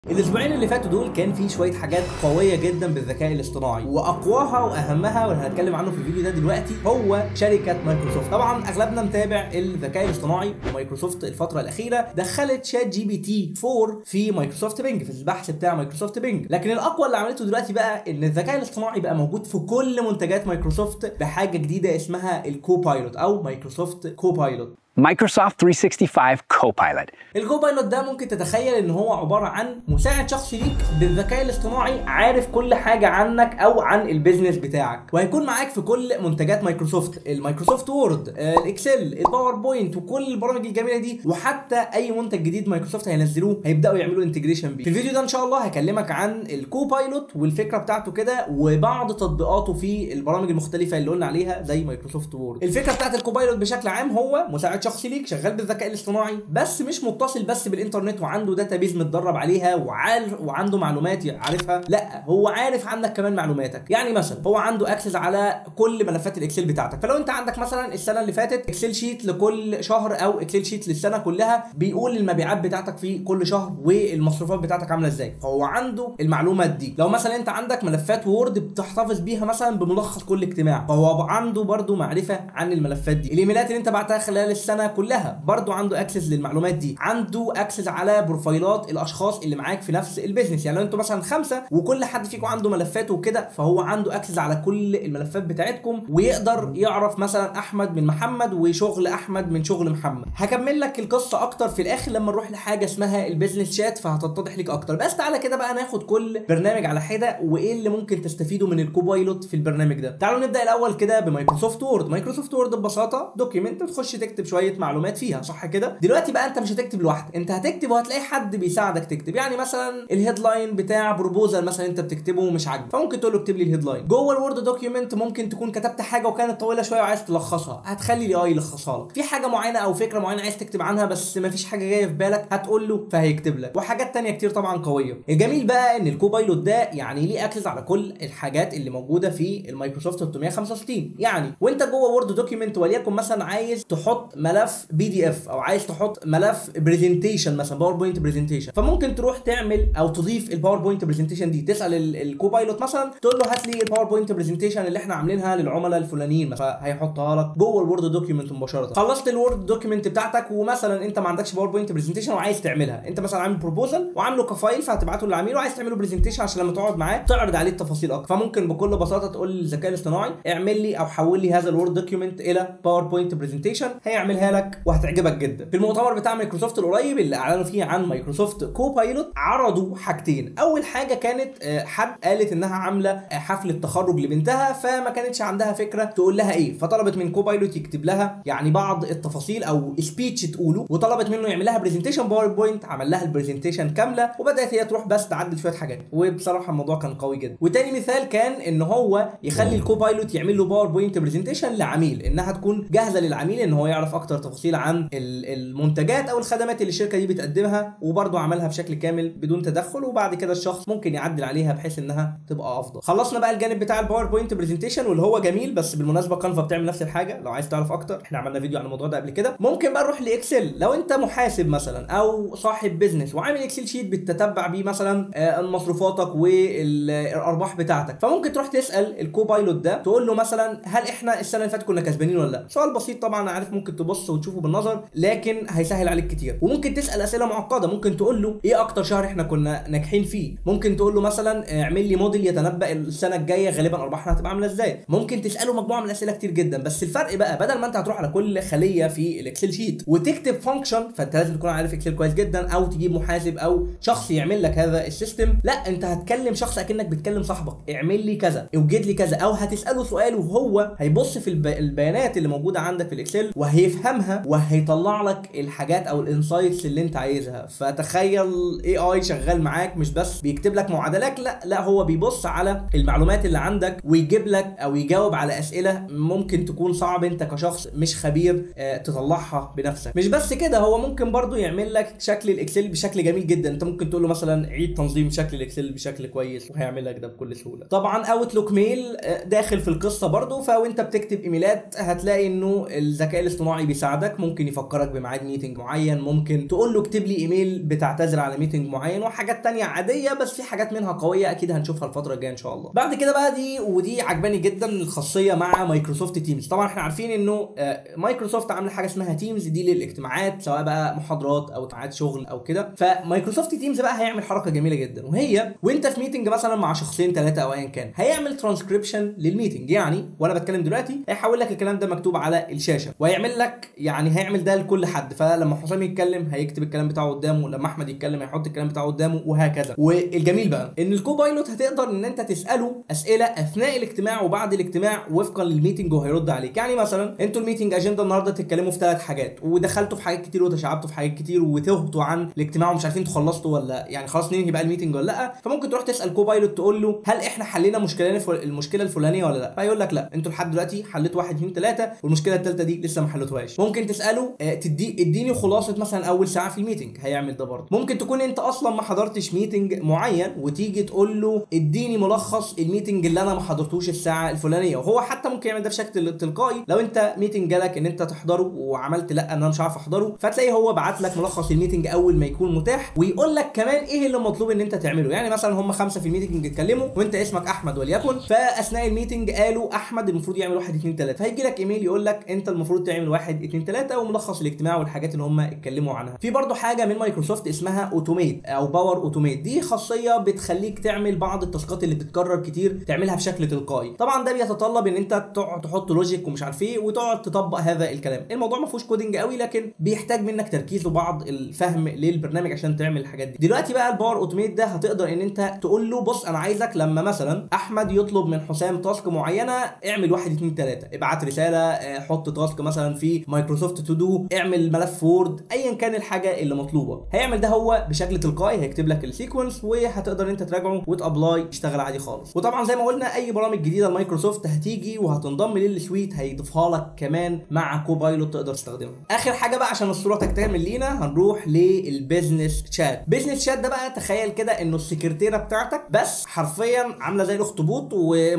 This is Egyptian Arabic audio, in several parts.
الاسبوعين اللي فاتوا دول كان في شويه حاجات قويه جدا بالذكاء الاصطناعي واقواها واهمها واللي هنتكلم عنه في الفيديو ده دلوقتي هو شركه مايكروسوفت طبعا اغلبنا متابع الذكاء الاصطناعي ومايكروسوفت الفتره الاخيره دخلت شات جي بي تي 4 في مايكروسوفت بينج في البحث بتاع مايكروسوفت بينج لكن الاقوى اللي عملته دلوقتي بقى ان الذكاء الاصطناعي بقى موجود في كل منتجات مايكروسوفت بحاجه جديده اسمها الكوبايلوت او مايكروسوفت كوبايلوت Microsoft 365 Copilot. الكوبايلوت ده ممكن تتخيل ان هو عباره عن مساعد شخصي ليك بالذكاء الاصطناعي عارف كل حاجه عنك او عن البيزنس بتاعك وهيكون معاك في كل منتجات مايكروسوفت المايكروسوفت وورد آه، الاكسل الباوربوينت وكل البرامج الجميله دي وحتى اي منتج جديد مايكروسوفت هينزلوه هيبداوا يعملوا انتجريشن بيه في الفيديو ده ان شاء الله هكلمك عن الكوبايلوت والفكره بتاعته كده وبعض تطبيقاته في البرامج المختلفه اللي قلنا عليها زي مايكروسوفت وورد الفكره بتاعت الكوبايلوت بشكل عام هو مساعد شخصي ليك شغال بالذكاء الاصطناعي بس مش متصل بس بالانترنت وعنده داتابيز متدرب عليها وعارف وعنده معلومات عارفها لا هو عارف عنك كمان معلوماتك يعني مثلا هو عنده اكسس على كل ملفات الاكسل بتاعتك فلو انت عندك مثلا السنه اللي فاتت اكسل شيت لكل شهر او اكسل شيت للسنه كلها بيقول المبيعات بتاعتك في كل شهر والمصروفات بتاعتك عامله ازاي فهو عنده المعلومات دي لو مثلا انت عندك ملفات وورد بتحتفظ بيها مثلا بملخص كل اجتماع فهو عنده برضو معرفه عن الملفات دي الايميلات اللي انت بعتها خلال السنه كلها برضو عنده اكسس للمعلومات دي عنده اكسس على بروفايلات الاشخاص اللي معاك في نفس البيزنس يعني لو انتوا مثلا خمسه وكل حد فيكم عنده ملفات وكده فهو عنده اكسس على كل الملفات بتاعتكم ويقدر يعرف مثلا احمد من محمد وشغل احمد من شغل محمد هكمل لك القصه اكتر في الاخر لما نروح لحاجه اسمها البيزنس شات فهتتضح لك اكتر بس تعالى كده بقى ناخد كل برنامج على حده وايه اللي ممكن تستفيدوا من الكوبايلوت في البرنامج ده تعالوا نبدا الاول كده بمايكروسوفت وورد مايكروسوفت وورد ببساطه دوكيمنت بتخش تكتب شويه معلومات فيها صح كده دلوقتي بقى انت مش هتكتب لوحدك انت هتكتب وهتلاقي حد بيساعدك تكتب يعني مثلا الهيدلاين بتاع بروبوزال مثلا انت بتكتبه ومش عاجبك فممكن تقول له اكتب لي الهيدلاين جوه الوورد دوكيومنت ممكن تكون كتبت حاجه وكانت طويله شويه وعايز تلخصها هتخلي الاي اي يلخصها لك في حاجه معينه او فكره معينه عايز تكتب عنها بس مفيش حاجه جايه في بالك هتقول له فهيكتب لك وحاجات تانية كتير طبعا قويه الجميل بقى ان الكوبايلوت ده يعني ليه اكسس على كل الحاجات اللي موجوده في المايكروسوفت 365 يعني وانت جوه وورد دوكيومنت وليكن مثلا عايز تحط ملف بي دي اف او عايز تحط ملف برزنتيشن مثلا باوربوينت برزنتيشن فممكن تروح تعمل او تضيف الباوربوينت برزنتيشن دي تسال ال- الكوبايلوت مثلا تقول له هات لي الباوربوينت برزنتيشن اللي احنا عاملينها للعملاء الفلانيين مثلا فهيحطها لك جوه الوورد دوكيومنت مباشره خلصت الوورد دوكيومنت بتاعتك ومثلا انت ما عندكش باوربوينت برزنتيشن وعايز تعملها انت مثلا عامل بروبوزل وعامله كفايل فهتبعته للعميل وعايز تعمله برزنتيشن عشان لما تقعد معاه تعرض عليه التفاصيل اكتر فممكن بكل بساطه تقول للذكاء الاصطناعي اعمل لي او حول لي هذا الوورد دوكيومنت الى باوربوينت برزنتيشن هيعملها لك وهتعجبك جدا في المؤتمر بتاع مايكروسوفت القريب اللي اعلنوا فيه عن مايكروسوفت كوبايلوت عرضوا حاجتين اول حاجه كانت آه، حد قالت انها عامله آه، حفله تخرج لبنتها فما كانتش عندها فكره تقول لها ايه فطلبت من كوبايلوت يكتب لها يعني بعض التفاصيل او سبيتش تقوله وطلبت منه يعمل لها برزنتيشن باوربوينت عمل لها البرزنتيشن كامله وبدات هي تروح بس تعدل شويه حاجات وبصراحه الموضوع كان قوي جدا وتاني مثال كان ان هو يخلي الكوبايلوت يعمل له باوربوينت برزنتيشن لعميل انها تكون جاهزه للعميل ان هو يعرف اكتر تفاصيل عن ال- المنتجات او الخدمات اللي الشركه دي بتقدمها وبرضه عملها بشكل كامل بدون تدخل وبعد كده الشخص ممكن يعدل عليها بحيث انها تبقى افضل خلصنا بقى الجانب بتاع الباوربوينت برزنتيشن واللي هو جميل بس بالمناسبه كانفا بتعمل نفس الحاجه لو عايز تعرف اكتر احنا عملنا فيديو عن الموضوع ده قبل كده ممكن بقى نروح لاكسل لو انت محاسب مثلا او صاحب بيزنس وعامل اكسل شيت بتتبع بيه مثلا آه، مصروفاتك والارباح بتاعتك فممكن تروح تسال الكوبايلوت ده تقول له مثلا هل احنا السنه اللي فاتت كنا كسبانين ولا لا سؤال بسيط طبعا انا عارف ممكن تبص وتشوفه بالنظر لكن هيسهل عليك كتير وممكن تسال اسئله معقده ممكن تقول له ايه اكتر شهر احنا كنا ناجحين فيه ممكن تقول له مثلا اعمل لي موديل يتنبأ السنه الجايه غالبا ارباحنا هتبقى عامله ازاي ممكن تساله مجموعه من الاسئله كتير جدا بس الفرق بقى بدل ما انت هتروح على كل خليه في الاكسل شيت وتكتب فانكشن فانت لازم تكون عارف اكسل كويس جدا او تجيب محاسب او شخص يعمل لك هذا السيستم لا انت هتكلم شخص اكنك بتكلم صاحبك اعمل لي كذا اوجد لي كذا او هتساله سؤال وهو هيبص في الب... البيانات اللي موجوده عندك في الاكسل وهيفهمها وهيطلع لك الحاجات او الانسايتس اللي انت عايزها فتخيل اي اي شغال معاك مش بس بيكتب لك معادلات لا لا هو بيبص على المعلومات اللي عندك ويجيب لك او يجاوب على اسئله ممكن تكون صعب انت كشخص مش خبير آه، تطلعها بنفسك مش بس كده هو ممكن برضو يعمل لك شكل الاكسل بشكل جميل جدا انت ممكن تقول له مثلا عيد تنظيم شكل الاكسل بشكل كويس وهيعمل لك ده بكل سهوله طبعا اوتلوك ميل آه، داخل في القصه برضو فوانت بتكتب ايميلات هتلاقي انه الذكاء الاصطناعي بيساعدك ممكن يفكرك بميعاد ميتنج معين ممكن تقول له اكتب لي ايميل بتعتذر على ميتنج معين وحاجات تانية عاديه بس في حاجات منها قويه اكيد هنشوفها الفتره الجايه ان شاء الله بعد كده بقى دي ودي عجباني جدا الخاصيه مع مايكروسوفت تيمز طبعا احنا عارفين انه آه، مايكروسوفت عامله حاجه اسمها تيمز دي للاجتماعات سواء بقى محاضرات او اجتماعات شغل او كده فمايكروسوفت تيمز بقى هيعمل حركه جميله جدا وهي وانت في ميتنج مثلا مع شخصين ثلاثه او ايا كان هيعمل ترانسكريبشن للميتنج يعني وانا بتكلم دلوقتي هيحول لك الكلام ده مكتوب على الشاشه وهيعمل لك يعني هيعمل ده لكل حد فلما حسام يتكلم هيكتب الكلام بتاعه قدامه لما احمد يتكلم هيحط الكلام بتاعه قدامه وهكذا والجميل بقى ان الكوبايلوت هتقدر ان انت تساله اسئله اثناء الاجتماع وبعد الاجتماع وفقا للميتنج وهيرد عليك يعني مثلا انتوا الميتنج اجنده النهارده تتكلموا في ثلاث حاجات ودخلتوا في حاجات كتير وتشعبتوا في حاجات كتير وتهتوا عن الاجتماع ومش عارفين تخلصوا ولا يعني خلاص ننهي بقى الميتنج ولا لا فممكن تروح تسال كوبايلوت تقول له هل احنا حلينا مشكله المشكله الفلانيه ولا لا فيقول لك لا انتوا لحد دلوقتي حليتوا واحد اثنين ثلاثه والمشكله الثالثه دي لسه ما حلتوهاش ممكن تساله آه، تدي اديني خلاصه مثلا اول ساعه في الميتنج هيعمل ده برضه ممكن تكون انت اصلا ما حضرتش ميتنج معين وتيجي تقول له اديني ملخص الميتنج اللي انا ما حضرتوش الساعه الفلانيه وهو حتى ممكن يعمل ده بشكل تلقائي لو انت ميتنج جالك ان انت تحضره وعملت لا انا مش عارف احضره فتلاقي هو بعت لك ملخص الميتنج اول ما يكون متاح ويقول لك كمان ايه اللي مطلوب ان انت تعمله يعني مثلا هم خمسه في الميتنج اتكلموا وانت اسمك احمد وليكن فاثناء الميتنج قالوا احمد المفروض يعمل واحد اثنين ثلاثه فهيجي لك ايميل يقول لك انت المفروض تعمل واحد اثنين ثلاثه وملخص الاجتماع والحاجات اللي هم اتكلموا عنها في برضو حاجه من مايكروسوفت اسمها اوتوميت او باور اوتوميت دي خاصيه بتخليك تعمل بعض التاسكات اللي بتتكرر كتير تعملها بشكل تلقائي طبعا ده بيتطلب ان انت تقعد تحط لوجيك ومش عارف ايه وتقعد تطبق هذا الكلام الموضوع ما فيهوش كودنج قوي لكن بيحتاج منك تركيز وبعض الفهم للبرنامج عشان تعمل الحاجات دي دلوقتي بقى الباور اوتوميت ده هتقدر ان انت تقول له بص انا عايزك لما مثلا احمد يطلب من حسام تاسك معينه اعمل واحد اتنين تلاته ابعت رساله آه، حط تاسك مثلا في مايكروسوفت تو دو اعمل ملف وورد ايا كان الحاجه اللي مطلوبه هيعمل ده هو بشكل تلقائي هيكتب لك السيكونس وهتقدر انت تراجعه وتابلاي يشتغل عادي خالص وطبعا زي ما قلنا اي برامج جديده لمايكروسوفت هتيجي وهتنضم للسويت هيضيفها لك كمان مع كوبايلوت تقدر تستخدمها اخر حاجه بقى عشان الصوره تكتمل لينا هنروح للبيزنس شات بيزنس شات ده بقى تخيل كده انه السكرتيره بتاعتك بس حرفيا عامله زي الاخطبوط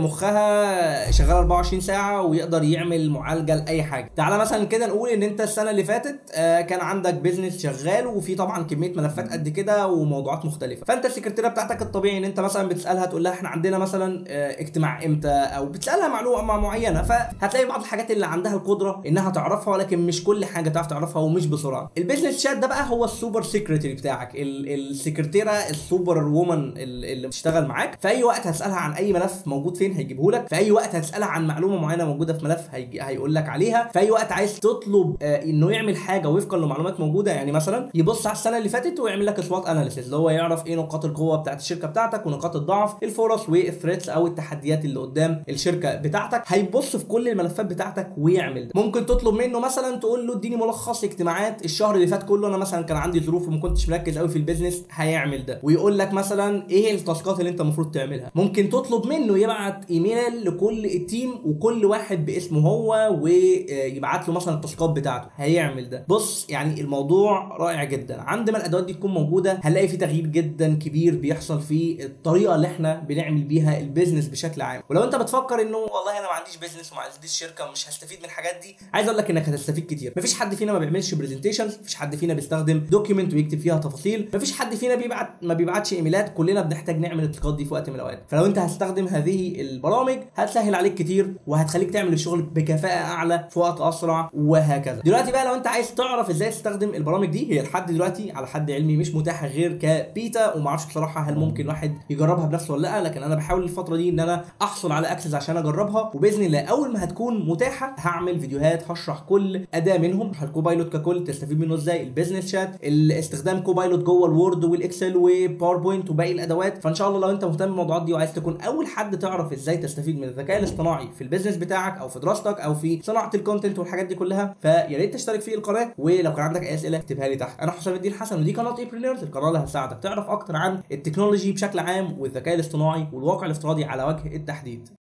ومخها شغال 24 ساعه ويقدر يعمل معالجه لاي حاجه تعالى مثلا كده نقول ان انت السنه اللي فاتت آه، كان عندك بيزنس شغال وفي طبعا كميه ملفات قد كده وموضوعات مختلفه فانت السكرتيره بتاعتك الطبيعي ان انت مثلا بتسالها تقول لها احنا عندنا مثلا آه، اجتماع امتى او بتسالها معلومه معينه فهتلاقي بعض الحاجات اللي عندها القدره انها تعرفها ولكن مش كل حاجه تعرف تعرفها ومش بسرعه البيزنس شات ده بقى هو السوبر سيكرتري بتاعك ال- السكرتيره السوبر وومن اللي بتشتغل معاك في اي وقت هتسالها عن اي ملف موجود فين هيجيبه لك في اي وقت هتسالها عن معلومه معينه موجوده في ملف هيجي هيقول لك عليها في اي وقت عايز تطلب آه، انه يعمل حاجه وفقا لمعلومات موجوده يعني مثلا يبص على السنه اللي فاتت ويعمل لك سوات اناليسيس اللي هو يعرف ايه نقاط القوه بتاعت الشركه بتاعتك ونقاط الضعف الفرص والثريتس او التحديات اللي قدام الشركه بتاعتك هيبص في كل الملفات بتاعتك ويعمل ده ممكن تطلب منه مثلا تقول له اديني ملخص اجتماعات الشهر اللي فات كله انا مثلا كان عندي ظروف وما كنتش مركز قوي في البيزنس هيعمل ده ويقول لك مثلا ايه التاسكات اللي انت المفروض تعملها ممكن تطلب منه يبعت ايميل لكل التيم وكل واحد باسمه هو ويبعت له مثلا التاسكات بتاعته هيعمل ده بص يعني الموضوع رائع جدا عندما الادوات دي تكون موجوده هنلاقي في تغيير جدا كبير بيحصل في الطريقه اللي احنا بنعمل بيها البيزنس بشكل عام ولو انت بتفكر انه والله انا ما عنديش بيزنس وما عنديش شركه ومش هستفيد من الحاجات دي عايز اقول لك انك هتستفيد كتير مفيش حد فينا ما بيعملش برزنتيشنز مفيش حد فينا بيستخدم دوكيمنت ويكتب فيها تفاصيل مفيش حد فينا بيبعت ما بيبعتش ايميلات كلنا بنحتاج نعمل التاسكات دي في وقت من الاوقات فلو انت هتستخدم هذه البرامج هتسهل عليك كتير وهتخليك تعمل الشغل بكفاءه اعلى في وقت اسرع وهكذا دلوقتي بقى لو انت عايز تعرف ازاي تستخدم البرامج دي هي لحد دلوقتي على حد علمي مش متاحه غير كبيتا وما اعرفش بصراحه هل ممكن واحد يجربها بنفسه ولا لا لكن انا بحاول الفتره دي ان انا احصل على اكسس عشان اجربها وباذن الله اول ما هتكون متاحه هعمل فيديوهات هشرح كل اداه منهم الكوبايلوت ككل تستفيد منه ازاي البيزنس شات استخدام كوبايلوت جوه الوورد والاكسل وباوربوينت وباقي الادوات فان شاء الله لو انت مهتم بالموضوعات دي وعايز تكون اول حد تعرف ازاي تستفيد من الذكاء الاصطناعي في البيزنس بتاعك او في دراستك او في صناعه الكونتنت والحاجات دي كلها فيا ريت تشترك في القناه ولو كان عندك اي اسئله اكتبها لي تحت انا حسام الدين حسن ودي قناه ايبرينيرز القناه اللي هتساعدك تعرف اكتر عن التكنولوجي بشكل عام والذكاء الاصطناعي والواقع الافتراضي على وجه التحديد